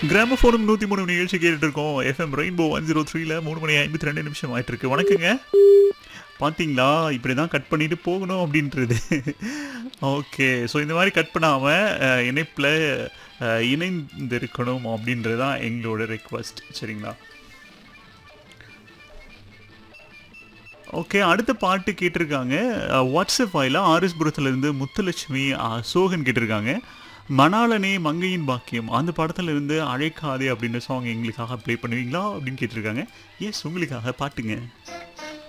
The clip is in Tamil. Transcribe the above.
கிராமஃபோனும் நூற்றி மூணு நிகழ்ச்சி கேட்டுட்டு இருக்கோம் எஃப்எம் ரெயின்போ ஒன் ஜீரோ த்ரீல மூணு மணி ஐம்பத்தி ரெண்டு நிமிஷம் ஆயிட்டு இருக்கு வணக்கங்க பார்த்தீங்களா இப்படி தான் கட் பண்ணிட்டு போகணும் அப்படின்றது ஓகே ஸோ இந்த மாதிரி கட் பண்ணாமல் இணைப்பில் இணைந்திருக்கணும் அப்படின்றது தான் எங்களோட ரெக்வஸ்ட் சரிங்களா ஓகே அடுத்த பாட்டு கேட்டிருக்காங்க அஹ், வாட்ஸ்அப் வாயில ஆர்எஸ்புரத்துலேருந்து முத்துலட்சுமி அஹ், சோகன் கேட்டிருக்காங்க மணாலனே மங்கையின் பாக்கியம் அந்த படத்துல இருந்து அழைக்காதே அப்படின்ற சாங் எங்களுக்காக ப்ளே பண்ணுவீங்களா அப்படின்னு கேட்டிருக்காங்க எஸ் உங்களுக்காக பாட்டுங்க